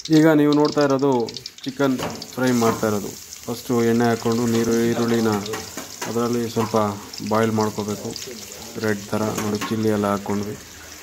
ಈಗ ನೀವು ನೋಡ್ತಾ ಇರೋದು ಚಿಕನ್ ಫ್ರೈ ಮಾಡ್ತಾ ಇರೋದು ಫಸ್ಟು ಎಣ್ಣೆ ಹಾಕ್ಕೊಂಡು ನೀರು ಈರುಳ್ಳಿನ ಅದರಲ್ಲಿ ಸ್ವಲ್ಪ ಬಾಯ್ಲ್ ಮಾಡ್ಕೋಬೇಕು ರೆಡ್ ಥರ ನೋಡಿ ಚಿಲ್ಲಿ ಎಲ್ಲ ಹಾಕ್ಕೊಂಡ್ವಿ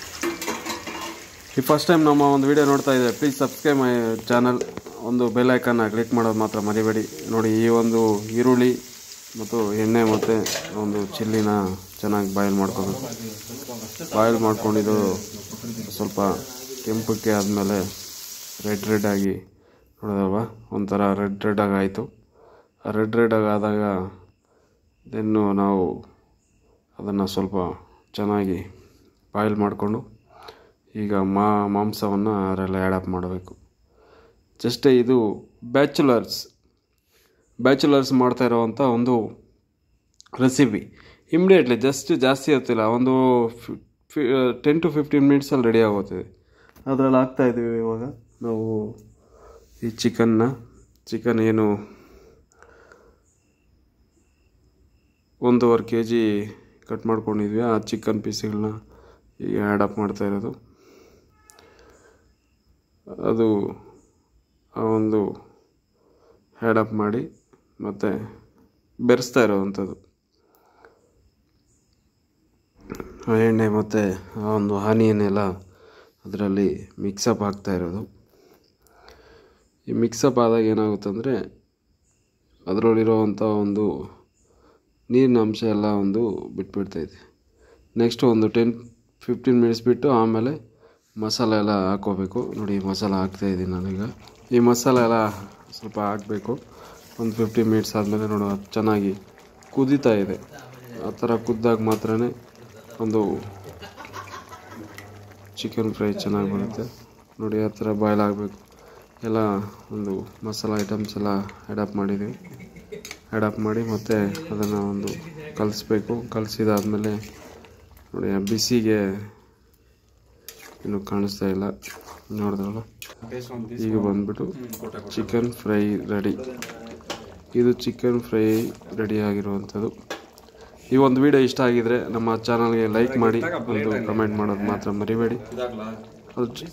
ಈ ಫಸ್ಟ್ ಟೈಮ್ ನಮ್ಮ ಒಂದು ವಿಡಿಯೋ ನೋಡ್ತಾ ಇದ್ದೆ ಪ್ಲೀಸ್ ಸಬ್ಸ್ಕ್ರೈಬ್ ಮೈ ಚಾನಲ್ ಒಂದು ಬೆಲ್ ಐಕನ್ನ ಕ್ಲಿಕ್ ಮಾಡೋದು ಮಾತ್ರ ಮರಿಬೇಡಿ ನೋಡಿ ಈ ಒಂದು ಈರುಳ್ಳಿ ಮತ್ತು ಎಣ್ಣೆ ಮತ್ತು ಒಂದು ಚಿಲ್ಲಿನ ಚೆನ್ನಾಗಿ ಬಾಯ್ಲ್ ಮಾಡ್ಕೋಬೇಕು ಬಾಯ್ಲ್ ಮಾಡ್ಕೊಂಡಿದ್ದು ಸ್ವಲ್ಪ ಕೆಂಪಕ್ಕೆ ಆದಮೇಲೆ ರೆಡ್ ರೆಡ್ ಆಗಿ ನೋಡೋದಲ್ವ ಒಂಥರ ರೆಡ್ ರೆಡ್ ಆಗಿ ಆಯಿತು ಆ ರೆಡ್ ರೆಡ್ ಆಗಿ ಆದಾಗ ದೆನ್ನು ನಾವು ಅದನ್ನು ಸ್ವಲ್ಪ ಚೆನ್ನಾಗಿ ಬಾಯ್ಲ್ ಮಾಡಿಕೊಂಡು ಈಗ ಮಾ ಮಾಂಸವನ್ನು ಅದರಲ್ಲಿ ಆ್ಯಡ್ ಅಪ್ ಮಾಡಬೇಕು ಜಸ್ಟ್ ಇದು ಬ್ಯಾಚುಲರ್ಸ್ ಬ್ಯಾಚುಲರ್ಸ್ ಮಾಡ್ತಾ ಇರೋವಂಥ ಒಂದು ರೆಸಿಪಿ ಇಮಿಡಿಯೇಟ್ಲಿ ಜಸ್ಟ್ ಜಾಸ್ತಿ ಹೊತ್ತಿಲ್ಲ ಒಂದು ಟೆನ್ ಟು ಫಿಫ್ಟೀನ್ ಮಿನಿಟ್ಸಲ್ಲಿ ರೆಡಿ ಆಗೋಗ್ತದೆ ಅದರಲ್ಲಿ ಹಾಕ್ತಾ ಇದ್ದೀವಿ ಇವಾಗ ನಾವು ಈ ಚಿಕನ್ನ ಚಿಕನ್ ಏನು ಒಂದೂವರೆ ಕೆ ಜಿ ಕಟ್ ಮಾಡ್ಕೊಂಡಿದ್ವಿ ಆ ಚಿಕನ್ ಪೀಸ್ಗಳನ್ನ ಈಗ ಆ್ಯಡ್ ಅಪ್ ಮಾಡ್ತಾ ಇರೋದು ಅದು ಆ ಒಂದು ಆ್ಯಡ್ ಅಪ್ ಮಾಡಿ ಮತ್ತು ಬೆರೆಸ್ತಾ ಇರೋವಂಥದ್ದು ಆ ಎಣ್ಣೆ ಮತ್ತು ಆ ಒಂದು ಆನಿಯನ್ನೆಲ್ಲ ಅದರಲ್ಲಿ ಮಿಕ್ಸಪ್ ಆಗ್ತಾ ಇರೋದು ಈ ಮಿಕ್ಸಪ್ ಆದಾಗ ಏನಾಗುತ್ತೆ ಅಂದರೆ ಅದರಲ್ಲಿರೋವಂಥ ಒಂದು ನೀರಿನ ಅಂಶ ಎಲ್ಲ ಒಂದು ಬಿಟ್ಬಿಡ್ತೈತೆ ನೆಕ್ಸ್ಟ್ ಒಂದು ಟೆನ್ ಫಿಫ್ಟೀನ್ ಮಿನಿಟ್ಸ್ ಬಿಟ್ಟು ಆಮೇಲೆ ಮಸಾಲೆ ಎಲ್ಲ ಹಾಕ್ಕೋಬೇಕು ನೋಡಿ ಮಸಾಲ ಹಾಕ್ತಾಯಿದ್ದೀನಿ ನಾನೀಗ ಈ ಮಸಾಲೆ ಎಲ್ಲ ಸ್ವಲ್ಪ ಹಾಕಬೇಕು ಒಂದು ಫಿಫ್ಟೀನ್ ಮಿನಿಟ್ಸ್ ಆದಮೇಲೆ ನೋಡೋ ಚೆನ್ನಾಗಿ ಕುದೀತಾ ಇದೆ ಆ ಥರ ಕುದ್ದಾಗ ಮಾತ್ರ ಒಂದು ಚಿಕನ್ ಫ್ರೈ ಚೆನ್ನಾಗಿ ಬರುತ್ತೆ ನೋಡಿ ಆ ಥರ ಬಾಯ್ಲ್ ಆಗಬೇಕು ಎಲ್ಲ ಒಂದು ಮಸಾಲ ಐಟಮ್ಸ್ ಎಲ್ಲ ಆ್ಯಡಪ್ ಮಾಡಿದ್ದೀವಿ ಆ್ಯಡಪ್ ಮಾಡಿ ಮತ್ತು ಅದನ್ನು ಒಂದು ಕಲಿಸ್ಬೇಕು ಕಲಿಸಿದಾದ್ಮೇಲೆ ನೋಡಿ ಆ ಬಿಸಿಗೆ ಇನ್ನೂ ಕಾಣಿಸ್ತಾ ಇಲ್ಲ ನೋಡಿದ್ರಲ್ಲ ಈಗ ಬಂದ್ಬಿಟ್ಟು ಚಿಕನ್ ಫ್ರೈ ರೆಡಿ ಇದು ಚಿಕನ್ ಫ್ರೈ ರೆಡಿ ಆಗಿರುವಂಥದ್ದು ಈ ಒಂದು ವಿಡಿಯೋ ಇಷ್ಟ ಆಗಿದ್ರೆ ನಮ್ಮ ಚಾನಲ್ಗೆ ಲೈಕ್ ಮಾಡಿ ಒಂದು ಕಮೆಂಟ್ ಮಾಡೋದು ಮಾತ್ರ ಮರಿಬೇಡಿ ಅದ್ರ ಜೊ-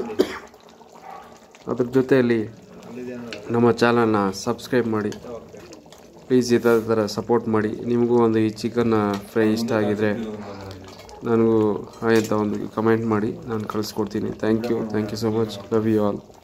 ಅದ್ರ ಜೊತೆಯಲ್ಲಿ ನಮ್ಮ ಚಾನಲ್ನ ಸಬ್ಸ್ಕ್ರೈಬ್ ಮಾಡಿ ಪ್ಲೀಸ್ ಈ ಥರ ಥರ ಸಪೋರ್ಟ್ ಮಾಡಿ ನಿಮಗೂ ಒಂದು ಈ ಚಿಕನ್ ಫ್ರೈ ಇಷ್ಟ ಆಗಿದ್ರೆ ನನಗೂ ಹಾಯ್ ಅಂತ ಒಂದು ಕಮೆಂಟ್ ಮಾಡಿ ನಾನು ಕಳಿಸ್ಕೊಡ್ತೀನಿ thank you thank you so much love you all